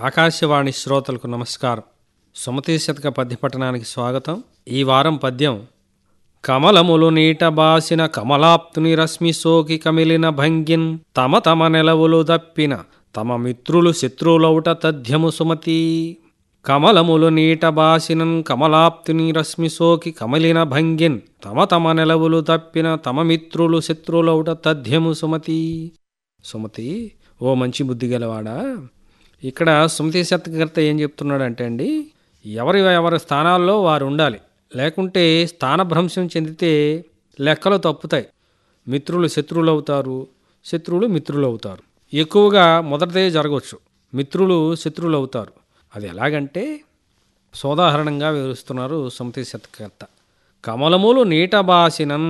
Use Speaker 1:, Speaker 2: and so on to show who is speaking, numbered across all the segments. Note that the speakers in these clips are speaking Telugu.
Speaker 1: ఆకాశవాణి శ్రోతలకు నమస్కారం సుమతి శతక పద్య పఠనానికి స్వాగతం ఈ వారం పద్యం కమలములు నీట బాసిన కమలాప్తుని రశ్మి సోకి కమిలిన భంగిన్ తమ తమ నెలవులు దప్పిన తమ మిత్రులు శత్రువులౌట తథ్యము సుమతి కమలములు నీట బాసినన్ కమలాప్తుని రశ్మి సోకి కమిలిన భంగిన్ తమ తమ నెలవులు తప్పిన తమ మిత్రులు శత్రువులౌట తథ్యము సుమతి సుమతి ఓ మంచి బుద్ధి గలవాడా ఇక్కడ సుమతి శతకర్త ఏం చెప్తున్నాడంటే అండి ఎవరి ఎవరి స్థానాల్లో వారు ఉండాలి లేకుంటే స్థానభ్రంశం చెందితే లెక్కలు తప్పుతాయి మిత్రులు శత్రువులు అవుతారు శత్రువులు మిత్రులు అవుతారు ఎక్కువగా మొదటిదే జరగవచ్చు మిత్రులు శత్రువులు అవుతారు అది ఎలాగంటే సోదాహరణంగా వివరిస్తున్నారు సుమతి శతకర్త కమలములు నీట బాసినం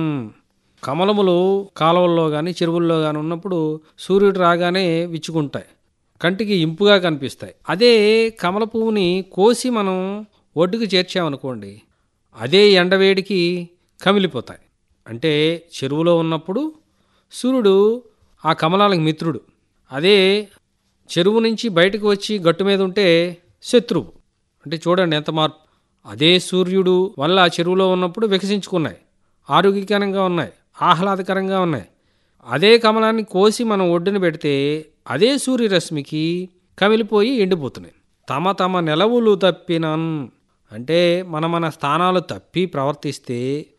Speaker 1: కమలములు కాలువల్లో కానీ చెరువుల్లో కానీ ఉన్నప్పుడు సూర్యుడు రాగానే విచ్చుకుంటాయి కంటికి ఇంపుగా కనిపిస్తాయి అదే కమల పువ్వుని కోసి మనం ఒడ్డుకు చేర్చామనుకోండి అదే ఎండవేడికి కమిలిపోతాయి అంటే చెరువులో ఉన్నప్పుడు సూర్యుడు ఆ కమలాలకు మిత్రుడు అదే చెరువు నుంచి బయటకు వచ్చి గట్టు మీద ఉంటే శత్రువు అంటే చూడండి ఎంత మార్పు అదే సూర్యుడు వల్ల ఆ చెరువులో ఉన్నప్పుడు వికసించుకున్నాయి ఆరోగ్యకరంగా ఉన్నాయి ఆహ్లాదకరంగా ఉన్నాయి అదే కమలాన్ని కోసి మనం ఒడ్డున పెడితే అదే సూర్యరశ్మికి కమిలిపోయి ఎండిపోతున్నాయి తమ తమ నెలవులు తప్పినన్ అంటే మన మన స్థానాలు తప్పి ప్రవర్తిస్తే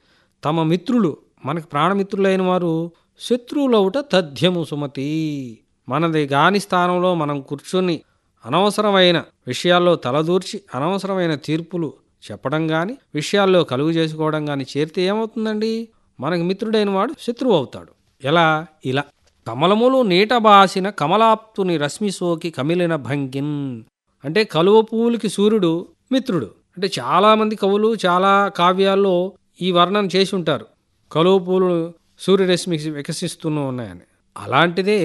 Speaker 1: తమ మిత్రులు మనకు ప్రాణమిత్రులైన వారు శత్రువులవుట తథ్యము సుమతి మనది గాని స్థానంలో మనం కూర్చొని అనవసరమైన విషయాల్లో తలదూర్చి అనవసరమైన తీర్పులు చెప్పడం కానీ విషయాల్లో కలుగు చేసుకోవడం కానీ చేరితే ఏమవుతుందండి మనకు మిత్రుడైన వాడు శత్రువు అవుతాడు ఎలా ఇలా కమలములు నీట బాసిన కమలాప్తుని రశ్మి సోకి కమిలిన భంగిన్ అంటే కలువ పువ్వులకి సూర్యుడు మిత్రుడు అంటే చాలామంది కవులు చాలా కావ్యాల్లో ఈ వర్ణన చేసి ఉంటారు కలువ పువ్వులు సూర్యరశ్మికి వికసిస్తూనే ఉన్నాయని అలాంటిదే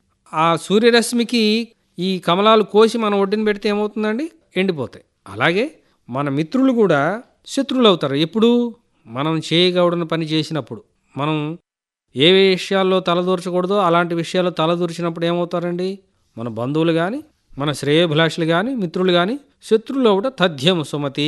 Speaker 1: ఆ సూర్యరశ్మికి ఈ కమలాలు కోసి మనం ఒడ్డున పెడితే ఏమవుతుందండి ఎండిపోతాయి అలాగే మన మిత్రులు కూడా శత్రువులు అవుతారు ఎప్పుడు మనం చేయగూడని పని చేసినప్పుడు మనం ఏ విషయాల్లో తలదూర్చకూడదో అలాంటి విషయాల్లో తలదూర్చినప్పుడు ఏమవుతారండి మన బంధువులు కానీ మన శ్రేయభిలాషులు కానీ మిత్రులు కానీ శత్రువులు ఒకట తథ్యము సుమతి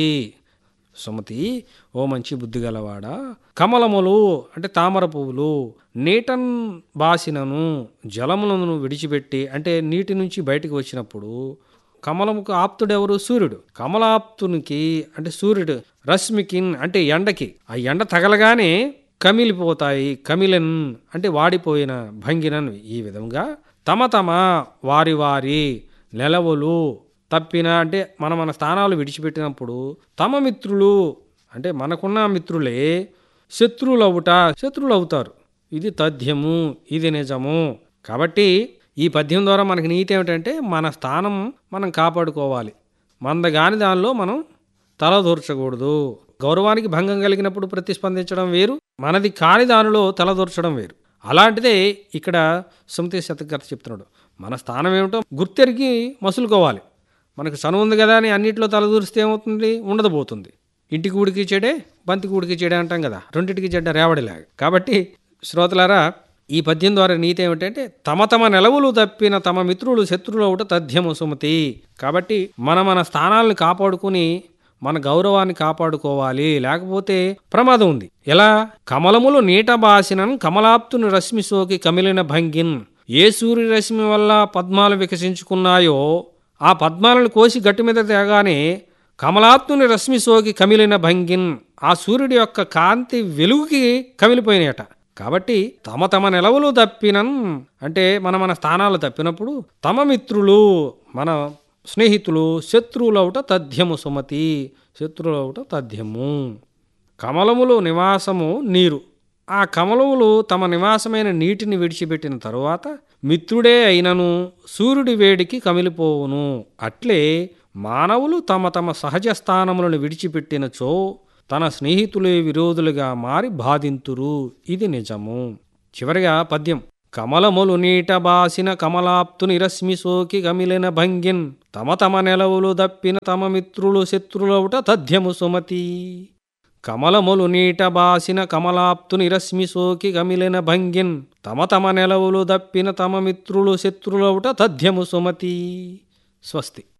Speaker 1: సుమతి ఓ మంచి బుద్ధి గలవాడా కమలములు అంటే తామర పువ్వులు నీటన్ బాసినను జలములను విడిచిపెట్టి అంటే నీటి నుంచి బయటకు వచ్చినప్పుడు కమలముకు ఆప్తుడెవరు సూర్యుడు కమలాప్తునికి అంటే సూర్యుడు రశ్మికిన్ అంటే ఎండకి ఆ ఎండ తగలగానే కమిలిపోతాయి కమిలన్ అంటే వాడిపోయిన భంగినన్ ఈ విధంగా తమ తమ వారి వారి నెలవులు తప్పిన అంటే మన మన స్థానాలు విడిచిపెట్టినప్పుడు తమ మిత్రులు అంటే మనకున్న మిత్రులే శత్రువులు అవుట శత్రువులు అవుతారు ఇది తథ్యము ఇది నిజము కాబట్టి ఈ పద్యం ద్వారా మనకి నీతి ఏమిటంటే మన స్థానం మనం కాపాడుకోవాలి మందగాని దానిలో మనం తలదూర్చకూడదు గౌరవానికి భంగం కలిగినప్పుడు ప్రతిస్పందించడం వేరు మనది కాని దానిలో తలదూర్చడం వేరు అలాంటిదే ఇక్కడ సుమతి శతకర్త చెప్తున్నాడు మన స్థానం ఏమిటో గుర్తెరిగి మసులుకోవాలి మనకు చనువు ఉంది కదా అని అన్నింటిలో తలదూరిస్తే ఏమవుతుంది ఉండదు పోతుంది ఇంటికి ఊడికి చెడే బంతికి ఊడికి చెడే అంటాం కదా రెండింటికి చెడ్డ రేవడిలాగా కాబట్టి శ్రోతలారా ఈ పద్యం ద్వారా నీతి ఏమిటంటే తమ తమ నెలవులు తప్పిన తమ మిత్రులు శత్రువులు ఒకట తథ్యము సుమతి కాబట్టి మన మన స్థానాలను కాపాడుకుని మన గౌరవాన్ని కాపాడుకోవాలి లేకపోతే ప్రమాదం ఉంది ఎలా కమలములు నీట బాసినన్ కమలాప్తుని రశ్మి సోకి కమిలిన భంగిన్ ఏ సూర్య రశ్మి వల్ల పద్మాలు వికసించుకున్నాయో ఆ పద్మాలను కోసి గట్టి మీద తేగానే కమలాప్తుని రశ్మి సోకి కమిలిన భంగిన్ ఆ సూర్యుడి యొక్క కాంతి వెలుగుకి కమిలిపోయినాయట కాబట్టి తమ తమ నెలవులు తప్పినన్ అంటే మన మన స్థానాలు తప్పినప్పుడు తమ మిత్రులు మన స్నేహితులు శత్రువులవుట తథ్యము సుమతి శత్రువులవుట తథ్యము కమలములు నివాసము నీరు ఆ కమలములు తమ నివాసమైన నీటిని విడిచిపెట్టిన తరువాత మిత్రుడే అయినను సూర్యుడి వేడికి కమిలిపోవును అట్లే మానవులు తమ తమ సహజ స్థానములను విడిచిపెట్టినచో తన స్నేహితులే విరోధులుగా మారి బాధింతురు ఇది నిజము చివరిగా పద్యం కమలములు నీట బాసిన కమలాప్తుని రశ్మి సోకి కమిలిన భంగిన్ తమ తమ నెలవులు దప్పిన తమ మిత్రులు శత్రులవుట తథ్యము సుమతి కమలములు నీట బాసిన కమలాప్తుని రశ్మి సోకి కమిలిన భంగిన్ తమ తమ నెలవులు దప్పిన తమ మిత్రులు శత్రులవుట తథ్యము సుమతి స్వస్తి